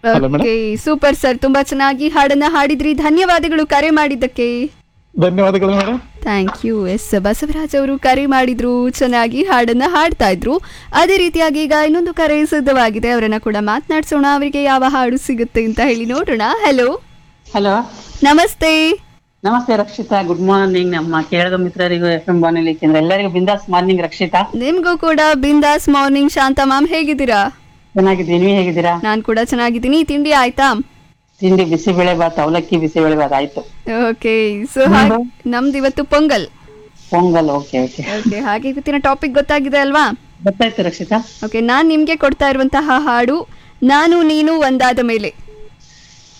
ಅಲ್ಲ madam okay super sir ತುಂಬಾ ಚೆನ್ನಾಗಿ ಹಾಡನ್ನ ಹಾಡಿದ್ರಿ ಧನ್ಯವಾದಗಳು ಕರೆ ಮಾಡಿದ್ದಕ್ಕೆ ಧನ್ಯವಾದಗಳು madam thank you yes Basavaraj ಅವರು ಕರೆ ಮಾಡಿದ್ರು ಚೆನ್ನಾಗಿ ಹಾಡನ್ನ ಹಾಡ್ತಾ ಇದ್ರು ಅದೇ ರೀತಿಯಾಗಿ ಈಗ ಇನ್ನೊಂದು ಕರೆ ಸಿದ್ಧವಾಗಿದೆ ಅವರನ್ನ ಕೂಡ ಮಾತನಾಡ್ಸೋಣ ಅವರಿಗೆ ಯಾವ ಹಾಡು ಸಿಗುತ್ತೆ ಅಂತ ಹೇಳಿ ನೋಡೋಣ ಹಲೋ ಹಲೋ ನಮಸ್ತೆ ನಮಸ್ತೆ ರಕ್ಷಿತಾ ಗುಡ್ ಮಾರ್ನಿಂಗ್ ನಮ್ಮ ಕೇಳದ ಮಿತ್ರರಿಗೂ ಎಫ್ ಎಂ ಬಾನುಲಿ ಕೇಂದ್ರ ಎಲ್ಲರಿಗೂ ಬಿಂದಾಸ್ ಮಾರ್ನಿಂಗ್ ರಕ್ಷಿತಾ ನಿಮ್ಗೂ ಕೂಡ ಬಿಂದಾಸ್ ಮಾರ್ನಿಂಗ್ ಶಾಂತ ಮ್ಯಾಮ್ ಹೇಗಿದ್ದೀರಾ ಚೆನ್ನಾಗಿದ್ದೀನಿ ನೀವು ಹೇಗಿದ್ದೀರಾ ನಾನ್ ಕೂಡ ಚೆನ್ನಾಗಿದ್ದೀನಿ ತಿಂಡಿ ಆಯ್ತಾ ತಿಂಡಿ ಬಿಸಿಬೇಳೆ ಬಾತ್ ಅವಲಕ್ಕಿ ಬಿಸಿಬೇಳೆ ಬಾತ್ ಆಯ್ತು ಓಕೆ ಸೊ ನಮ್ದು ಇವತ್ತು Pongal Pongal okay okay okay ಹಾಗೆ ಇವತ್ತಿನ ಟಾಪಿಕ್ ಗೊತ್ತಾಗಿದೆ ಅಲ್ವಾ ಗೊತ್ತಾಯ್ತು ರಕ್ಷಿತಾ ಓಕೆ ನಾನ್ ನಿಮ್ಗೆ ಕೊಡ್ತಾ ಇರುವಂತಹ ಹಾಡು ನಾನು ನೀನು ಒಂದಾದ ಮೇಲೆ